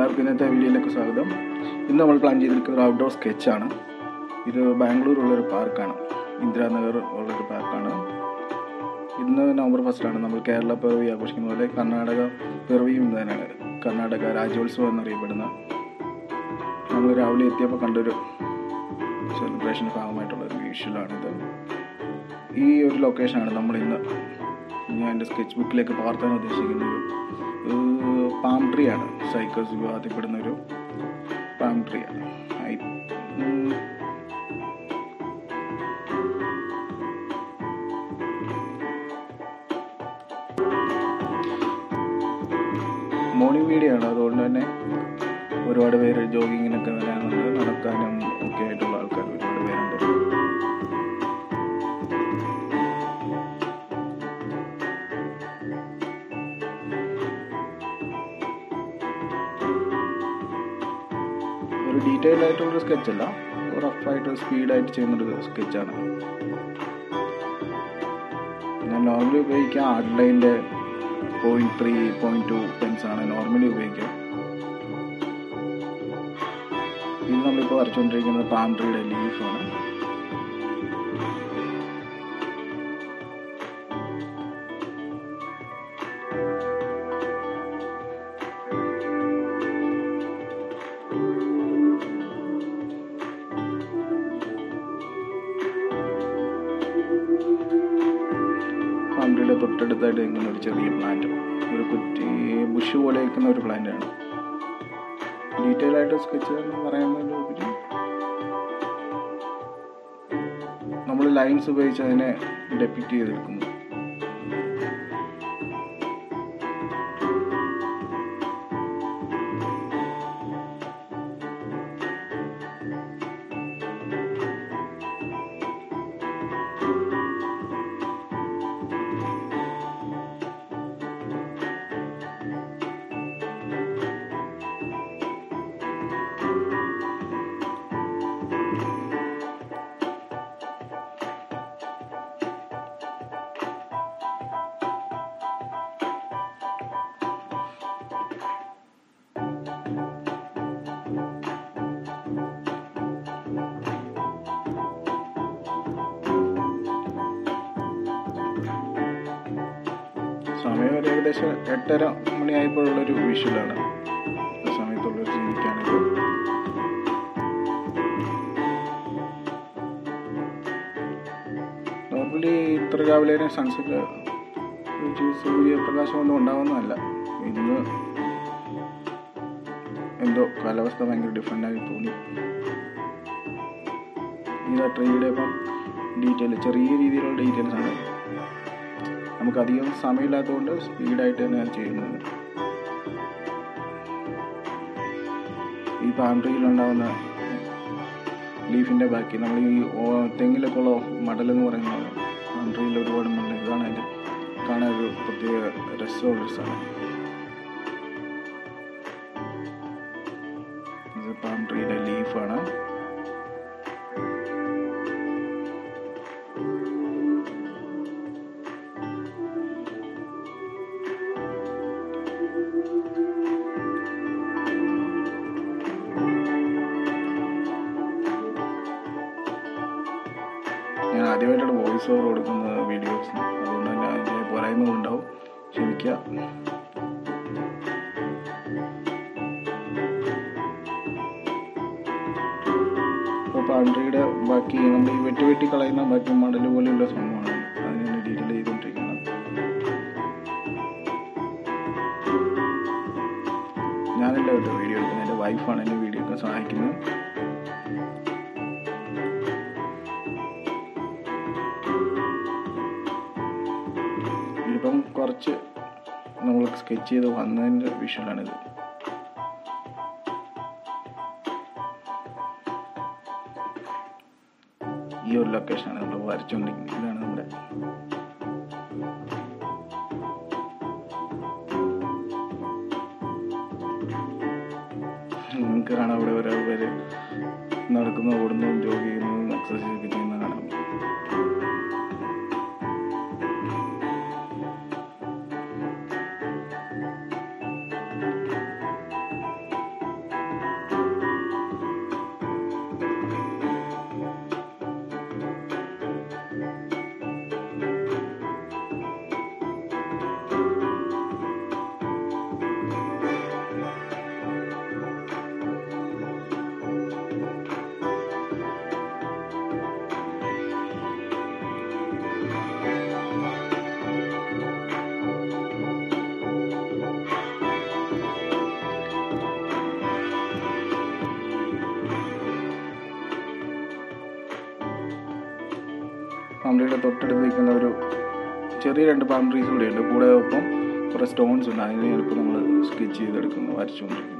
എല്ലാവർക്കും ഇന്നത്തെ വീഡിയോയിലേക്ക് സ്വാഗതം ഇന്ന് നമ്മൾ പ്ലാൻ ചെയ്തിരിക്കുന്നത് ഒരു ഔട്ട്ഡോർ സ്കെച്ചാണ് ഇത് ബാംഗ്ലൂരുള്ളൊരു പാർക്കാണ് ഇന്ദിരാനഗർ ഉള്ളൊരു പാർക്കാണ് ഇന്ന് നവംബർ ഫസ്റ്റാണ് നമ്മൾ കേരള പിറവി ആഘോഷിക്കുന്ന പോലെ കർണാടക പിറവിയും ഇന്ന് തന്നെയാണ് കർണാടക രാജ്യോത്സവം എന്നറിയപ്പെടുന്ന നമ്മൾ രാവിലെ എത്തിയപ്പോൾ കണ്ടൊരു സെലിബ്രേഷൻ ഭാഗമായിട്ടുള്ള ഒരു വിഷ്വലാണിത് ഈ ഒരു ലൊക്കേഷനാണ് നമ്മൾ ഇന്ന് ഞാൻ എൻ്റെ സ്കെച്ച് ബുക്കിലേക്ക് പകർത്താൻ ഉദ്ദേശിക്കുന്ന ഒരു പാം ട്രീ ആണ് സൈക്കസ് വിവാദത്തിൽപ്പെടുന്ന ഒരു പാം ട്രീ ആണ് ഐ- ഉം, മോർണിംഗ് വീഡിയോ ആണ് അതുകൊണ്ട് തന്നെ ഒരുപാട് പേര് ജോഗിങ്ങിനൊക്കെ വരാനുണ്ട് നടക്കാനും ഒക്കെ ആയിട്ടുള്ള ആൾക്കാർ ഒരുപാട് പേരുണ്ട് ഒരു ഡീറ്റെയിൽ ആയിട്ടുള്ളൊരു സ്കെച്ചല്ല റഫായിട്ട് സ്പീഡായിട്ട് ചെയ്യുന്നൊരു സ്കെച്ചാണ് ഞാൻ നോർമലി ഉപയോഗിക്കുക ആർട്ട് ലൈൻ്റെ point three point two pens ആണ് നോർമലി ഉപയോഗിക്കുക ഇത് നമ്മളിപ്പോൾ വരച്ചുകൊണ്ടിരിക്കുന്നത് പാം ട്രീയുടെ ലീഫാണ് പാം ട്രീയുടെ തൊട്ടടുത്തായിട്ട് നിൽക്കുന്ന ഒരു ചെറിയ പ്ലാന്റ് ഒരു കുറ്റി ബുഷ് പോലെ നിൽക്കുന്ന ഒരു പ്ലാന്റ് ആണ് ഡീറ്റെയിൽ ആയിട്ട് സ്കെച്ച് എന്ന് പറയുന്നതിലുപരി നമ്മൾ ലൈൻസ് ഉപയോഗിച്ച് അതിനെ ഡെപ്പിക്റ്റ് ചെയ്തെടുക്കുന്നു സമയം ഒരു ഏകദേശം എട്ടര മണിയായപ്പോഴുള്ളൊരു വിഷ്വലാണ് ആ സമയത്തുള്ളൊരു ജീവിക്കാനൊക്കെ നോർമലി ഇത്ര രാവിലെ സൺസെറ്റ് സൂര്യപ്രകാശം ഒന്നും ഉണ്ടാവുന്നതല്ല ഇന്ന് എന്തോ കാലാവസ്ഥ ഭയങ്കര ഡിഫറെൻ്റ് ആയി തോന്നി ഈ ട്രീയുടെ ഇപ്പം ഡീറ്റെയിൽ ചെറിയ രീതിയിലുള്ള ഡീറ്റെയിൽസ് ആണ് നമുക്ക് അധികം സമയമില്ലാത്തതുകൊണ്ട് സ്പീഡായിട്ട് തന്നെ ഞാൻ ചെയ്യുന്നത് ഈ പാം ട്രീയിലുണ്ടാകുന്ന ലീഫിൻ്റെ ബാക്കി നമ്മൾ ഈ ഓ- തെങ്ങിലൊക്കെ ഉള്ള മടലെന്ന് പറയുന്നത് പാം ട്രീയിൽ ഒരുപാട് മടൽ ഇതാണ് അതിൻ്റെ കാണാൻ ഒരു പ്രത്യേക രസമുള്ളൊരു സ്ഥലം ഇത് പാം ട്രീയുടെ ലീഫാണ് ഞാൻ ആദ്യമായിട്ടാണ് വോയിസ് ഓവർ കൊടുക്കുന്ന വീഡിയോസ് അതുകൊണ്ട് തന്നെ അതിൻ്റെ പോരായ്മകളുണ്ടാവും ക്ഷമിക്കുക ഇപ്പോൾ പാൻട്രിയുടെ ബാക്കി നമ്മൾ ഈ വെട്ടി വെട്ടി കളയുന്ന ബാക്കി മടൽ പോലെയുള്ള സംഭവമാണ് അതിനെ ഡീറ്റെയിൽ ചെയ്തുകൊണ്ടിരിക്കുന്നത് ഞാനല്ല കേട്ടോ വീഡിയോ എടുക്കുന്നത് എൻ്റെ വൈഫാണ് എന്നെ വീഡിയോ എടുക്കാൻ സഹായിക്കുന്നത് ഇപ്പം കുറച്ച് നമ്മൾ സ്കെച്ച് ചെയ്ത് വന്നതിൻ്റെ വിഷ്വലാണിത് ഈ ഒരു ലൊക്കേഷനാണ് നമ്മൾ വരച്ചുകൊണ്ടിരിക്കുന്നത് ഇതാണ് നമ്മുടെ നിങ്ങൾക്ക് കാണാം ഇവിടെ ഒരാൾ പേര് നടക്കുന്നു ഓടുന്നതും ജോഗ് ചെയ്യുന്നതും എക്സസൈസ് ഒക്കെ ചെയ്യുന്ന കാണാം ഫാമിലിയുടെ തൊട്ടടുത്ത് നിൽക്കുന്ന ഒരു ചെറിയ രണ്ട് പാം ട്രീസ് കൂടെ ഉണ്ട് കൂടെ ഒപ്പം കുറേ സ്റ്റോൺസ് ഉണ്ട് അതിനെ ചിലപ്പോൾ നമ്മൾ സ്കെച്ച് ചെയ്തെടുക്കുന്നു വരച്ചുകൊണ്ടിരിക്കുന്നു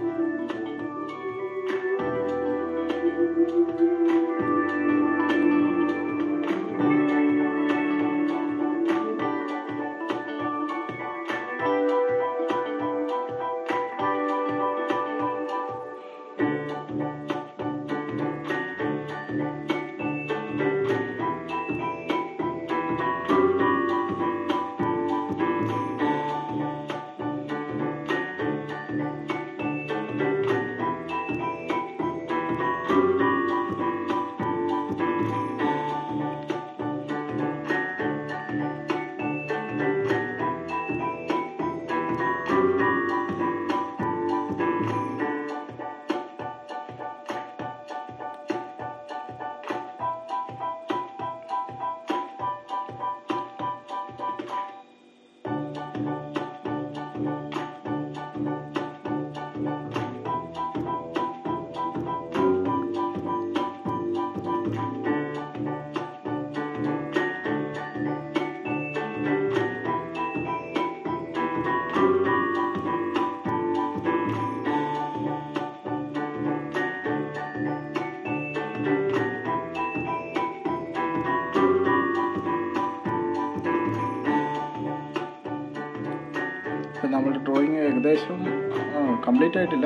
ഇപ്പം നമ്മുടെ ഡ്രോയിങ് ഏകദേശം കംപ്ലീറ്റ് ആയിട്ടില്ല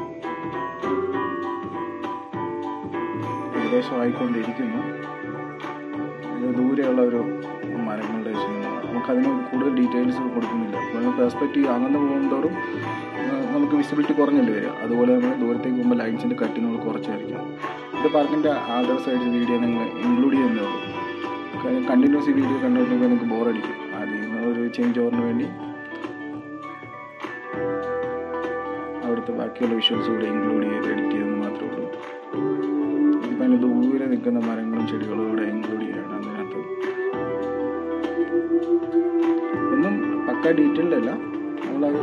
ഏകദേശം ആയിക്കൊണ്ടിരിക്കുന്നു ഇത് ദൂരെയുള്ള ഒരു മരങ്ങളുടെ ചിഹ്നമാണ് നമുക്കതിന് കൂടുതൽ ഡീറ്റെയിൽസ് കൊടുക്കുന്നില്ല അപ്പോൾ പെർസ്പെക്റ്റീവ് അങ്ങനെ പോകുന്നതോറും ആ, നമുക്ക് വിസിബിലിറ്റി കുറഞ്ഞല്ലേ വരിക അതുപോലെ നമ്മൾ ദൂരത്തേക്ക് പോകുമ്പോൾ ലൈൻസിൻ്റെ കട്ടി നമ്മൾ കുറച്ചായിരിക്കും ഇത് പാർക്കിൻ്റെ അതർ സൈഡ് വീഡിയോ നിങ്ങൾ ഇൻക്ലൂഡ് ചെയ്യുന്നേ ഉള്ളൂ കാര്യം കണ്ടിന്യൂസ് വീഡിയോ കണ്ടുകൊണ്ടിരിക്കുമ്പോൾ നിങ്ങൾക്ക് ബോറടിക്കും അതിൽ നിന്ന് ഒരു ചേഞ്ച് ഓവറിന് വേണ്ടി അവിടുത്തെ ബാക്കിയുള്ള വിഷ്വൽസ് കൂടെ ഇൻക്ലൂഡ് ചെയ്ത് എഡിറ്റ് ചെയ്തെന്ന് മാത്രമേ ഉള്ളൂ ഇപ്പം അതിന് ദൂരെ നിൽക്കുന്ന മരങ്ങളും ചെടികളും കൂടെ ഇൻക്ലൂഡ് ചെയ്യണം അതിനകത്ത് ഒന്നും പക്ക ഡീറ്റെയിൽഡ് അല്ല നമ്മളത്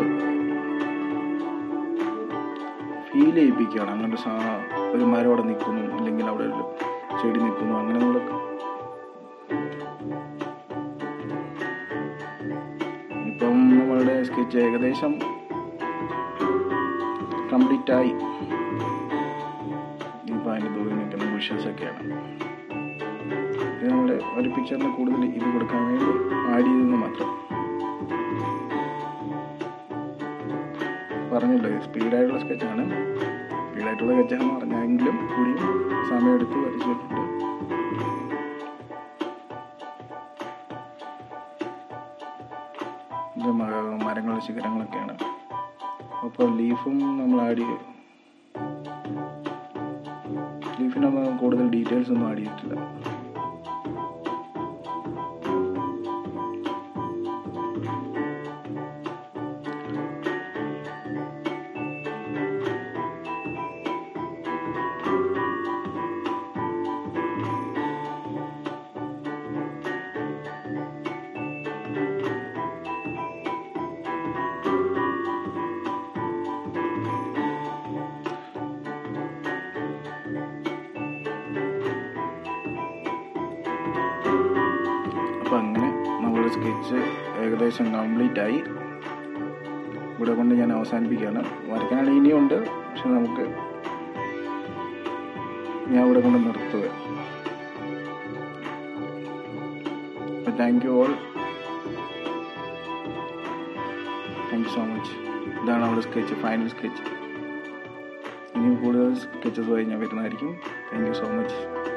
ഫീൽ ചെയ്യിപ്പിക്കുകയാണ് അങ്ങനത്തെ സാ ഒരു മരം അവിടെ നിൽക്കുന്നു ഇല്ലെങ്കിൽ അവിടെ ഒരു ചെടി നിൽക്കുന്നു അങ്ങനെ നമ്മൾ ഇപ്പം നമ്മളുടെ സ്കെച്ച് ഏകദേശം കംപ്ലീറ്റ് ആയി ഇപ്പം അതിന് ദൂരെ നിൽക്കുന്ന ബുഷസ് ഒക്കെയാണ് ഇത് നമ്മുടെ ഒരു പിക്ചറിന് കൂടുതൽ ഇത് കൊടുക്കാൻ വേണ്ടി ആഡ് ചെയ്തെന്ന് മാത്രം പറഞ്ഞല്ലോ സ്പീഡായിട്ടുള്ള സ്കെച്ചാണ് സ്പീഡായിട്ടുള്ള സ്കെച്ചാണെന്ന് പറഞ്ഞെങ്കിലും കൂടിയും സമയമെടുത്ത് വരച്ചിട്ടുണ്ട് ഇത് മ- മരങ്ങളുടെ ശിഖരങ്ങളൊക്കെയാണ് അപ്പോൾ ലീഫും നമ്മൾ ആഡ് ചെയ്യും ലീഫിനൊന്നും കൂടുതൽ ഡീറ്റെയിൽസ് ഒന്നും ആഡ് ചെയ്തിട്ടില്ല അപ്പോൾ അങ്ങനെ നമ്മുടെ സ്കെച്ച് ഏകദേശം കംപ്ലീറ്റ് ആയി ഇവിടെ കൊണ്ട് ഞാൻ അവസാനിപ്പിക്കുകയാണ് വരയ്ക്കാനാണെങ്കിൽ ഇനിയുണ്ട് പക്ഷെ നമുക്ക് ഞാൻ ഇവിടെ കൊണ്ട് നിർത്തുക അപ്പോൾ thank you all thank you so much ഇതാണ് നമ്മുടെ സ്കെച്ച് ഫൈനൽ സ്കെച്ച് ഇനിയും കൂടുതൽ സ്കെച്ചസുമായി ഞാൻ വരുന്നതായിരിക്കും താങ്ക് യു സോ മച്ച്